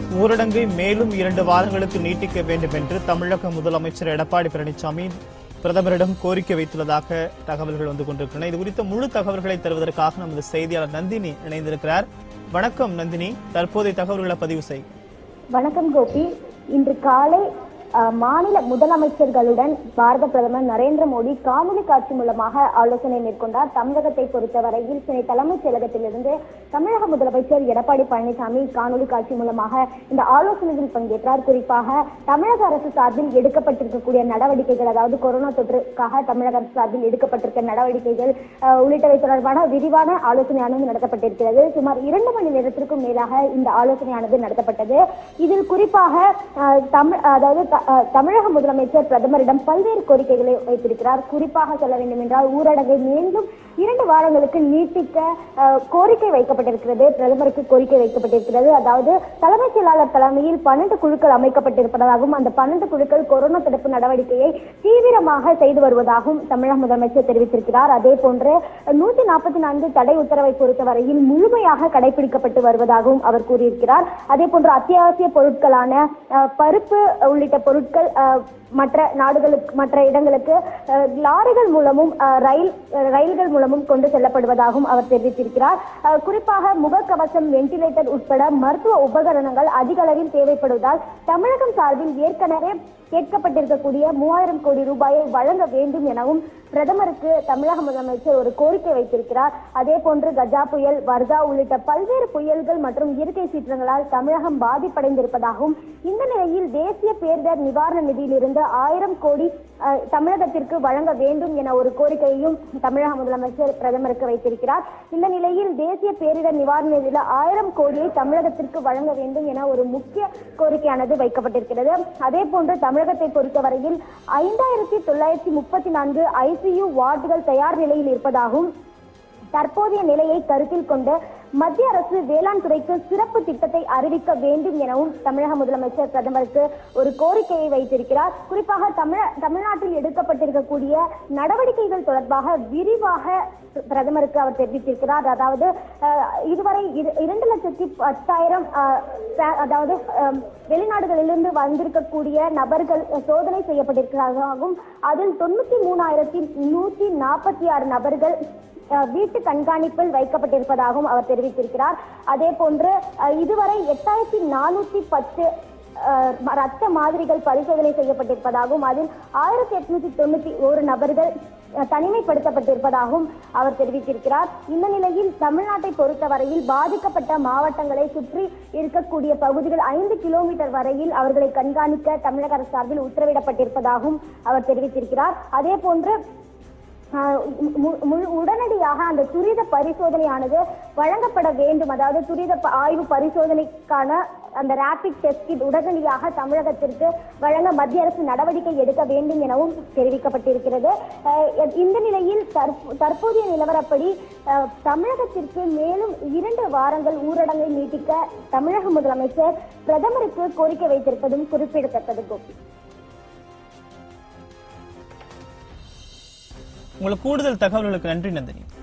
ஊரடங்கை மேலும் இரண்டு வாரங்களுக்கு நீட்டிக்க வேண்டும் என்று தமிழக முதலமைச்சர் எடப்பாடி பழனிசாமி பிரதமரிடம் கோரிக்கை வைத்துள்ளதாக தகவல்கள் வந்து கொண்டிருக்கின்றன இது குறித்த முழு தகவல்களை தருவதற்காக நமது செய்தியாளர் நந்தினி இணைந்திருக்கிறார் வணக்கம் நந்தினி தற்போதைய தகவல்களை பதிவு செய் வணக்கம் கோபி இன்று காலை அஹ், மாநில முதலமைச்சர்களுடன் பாரத பிரதமர் நரேந்திர மோடி காணொலி காட்சி மூலமாக ஆலோசனை மேற்கொண்டார் தமிழகத்தை பொறுத்தவரையில் சென்னை தலைமைச் செயலகத்திலிருந்து தமிழக முதலமைச்சர் எடப்பாடி பழனிசாமி காணொலி காட்சி மூலமாக இந்த ஆலோசனையில் பங்கேற்றார் குறிப்பாக தமிழக அரசு சார்பில் எடுக்கப்பட்டிருக்கக்கூடிய நடவடிக்கைகள் அதாவது கொரோனா தொற்றுக்காக தமிழக அரசு சார்பில் எடுக்கப்பட்டிருக்க நடவடிக்கைகள் அஹ், உள்ளிட்டவை தொடர்பான விரிவான ஆலோசனையானது நடத்தப்பட்டிருக்கிறது சுமார் இரண்டு மணி நேரத்திற்கும் மேலாக இந்த ஆலோசனையானது நடத்தப்பட்டது இதில் குறிப்பாக அஹ், தமிழ் அதாவது த- அஹ், தமிழக முதலமைச்சர் பிரதமரிடம் பல்வேறு கோரிக்கைகளை வைத்திருக்கிறார் குறிப்பாக சொல்ல வேண்டும் என்றால் ஊரடங்கை மீண்டும் இரண்டு வாரங்களுக்கு நீட்டிக்க அஹ், கோரிக்கை வைக்கப்பட்டிருக்கிறது பிரதமருக்கு கோரிக்கை வைக்கப்பட்டிருக்கிறது அதாவது தலைமைச் செயலாளர் தலைமையில் பன்னெண்டு குழுக்கள் அமைக்கப்பட்டிருப்பதாகவும் அந்த பன்னெண்டு குழுக்கள் கொரோனா தடுப்பு நடவடிக்கையை தீவிரமாக செய்து வருவதாகவும் தமிழக முதலமைச்சர் தெரிவித்திருக்கிறார் அதே போன்று நூத்தி நாற்பத்தி நான்கு தடை உத்தரவை பொறுத்தவரையில் முழுமையாக கடைபிடிக்கப்பட்டு வருவதாகவும் அவர் கூறியிருக்கிறார் அதே போன்று அத்தியாவசிய பொருட்களான அஹ், பருப்பு உள்ளிட்ட பொருட்கள் அஹ், மற்ற நாடுகளுக்கு மற்ற இடங்களுக்கு அஹ், லாரிகள் மூலமும் அஹ், ரயில் அஹ், ரயில்கள் மூலமும் கொண்டு செல்லப்படுவதாகவும் அவர் தெரிவித்திருக்கிறார் அஹ், குறிப்பாக முகக்கவசம் வென்டிலேட்டர் உட்பட மருத்துவ உபகரணங்கள் அதிக அளவில் தேவைப்படுவதால் தமிழகம் சார்பில் ஏற்கனவே கேட்கப்பட்டிருக்கக்கூடிய மூவாயிரம் கோடி ரூபாயை வழங்க வேண்டும் எனவும் பிரதமருக்கு தமிழக முதலமைச்சர் ஒரு கோரிக்கை வைத்திருக்கிறார் அதே போன்று கஜா புயல் வர்தா உள்ளிட்ட பல்வேறு புயல்கள் மற்றும் இயற்கை சீற்றங்களால் தமிழகம் பாதிப்படைந்திருப்பதாகவும் இந்த நிலையில் தேசிய பேரிடர் நிவாரண நிதியிலிருந்து ஆயிரம் கோடி அஹ், தமிழகத்திற்கு வழங்க வேண்டும் என ஒரு கோரிக்கையையும் தமிழக முதலமைச்சர் பிரதமருக்கு வைத்திருக்கிறார் இந்த நிலையில் தேசிய பேரிடர் நிவாரண நிதியில ஆயிரம் கோடியை தமிழகத்திற்கு வழங்க வேண்டும் என ஒரு முக்கிய கோரிக்கையானது வைக்கப்பட்டிருக்கிறது அதே போன்று தமிழகத்தை பொறுத்தவரையில் ஐந்தாயிரத்தி தொள்ளாயிரத்தி முப்பத்தி நான்கு ஐசியு வார்டுகள் தயார் நிலையில் இருப்பதாகவும் தற்போதைய நிலையை கருத்தில் கொண்டு மத்திய அரசு வேளாண் துறைக்கு சிறப்பு திட்டத்தை அறிவிக்க வேண்டும் எனவும் தமிழக முதலமைச்சர் பிரதமருக்கு ஒரு கோரிக்கையை வைத்திருக்கிறார் குறிப்பாக தமிழ தமிழ்நாட்டில் எடுக்கப்பட்டிருக்கக்கூடிய நடவடிக்கைகள் தொடர்பாக விரிவாக பிரதமருக்கு அவர் தெரிவித்திருக்கிறார் அதாவது அஹ், இதுவரை இரு- இரண்டு லட்சத்தி பத்தாயிரம் அஹ், ப- அதாவது அஹ், வெளிநாடுகளிலிருந்து வந்திருக்கக்கூடிய நபர்கள் சோதனை செய்யப்பட்டிருக்கிறதாகவும் அதில் தொண்ணூத்தி மூணாயிரத்தி நூத்தி நாற்பத்தி ஆறு நபர்கள் அஹ், வீட்டு கண்காணிப்பில் வைக்கப்பட்டிருப்பதாகவும் அவர் தெரிவித்திருக்கிறார் அதே போன்று அஹ், இதுவரை எட்டாயிரத்தி நானூத்தி பத்து அஹ், ம- ரத்த மாதிரிகள் பரிசோதனை செய்யப்பட்டிருப்பதாகவும் அதில் ஆயிரத்தி எட்நூத்தி தொண்ணூத்தி ஒரு நபர்கள் அஹ், தனிமைப்படுத்தப்பட்டிருப்பதாகவும் அவர் தெரிவித்திருக்கிறார் இந்த நிலையில் தமிழ்நாட்டை பொறுத்தவரையில் பாதிக்கப்பட்ட மாவட்டங்களை சுற்றி இருக்கக்கூடிய பகுதிகள் ஐந்து கிலோமீட்டர் வரையில் அவர்களை கண்காணிக்க தமிழக அரசு சார்பில் உத்தரவிடப்பட்டிருப்பதாகவும் அவர் தெரிவித்திருக்கிறார் அதே போன்று ஆஹ் மு- முழு- உடனடியாக அந்த துரித பரிசோதனையானது வழங்கப்பட வேண்டும் அதாவது துரித ப- ஆய்வு பரிசோதனைக்கான அந்த ரேபிட் டெஸ்ட் கிட் உடனடியாக தமிழகத்திற்கு வழங்க மத்திய அரசு நடவடிக்கை எடுக்க வேண்டும் எனவும் தெரிவிக்கப்பட்டிருக்கிறது ஆஹ் இந்த நிலையில் தற்ப- தற்போதைய நிலவரப்படி ஆஹ் தமிழகத்திற்கு மேலும் இரண்டு வாரங்கள் ஊரடங்கை நீட்டிக்க தமிழக முதலமைச்சர் பிரதமருக்கு கோரிக்கை வைத்திருப்பதும் குறிப்பிடத்தக்கது கோபி உங்களுக்கு கூடுதல் தகவல்களுக்கு நன்றி நந்தினி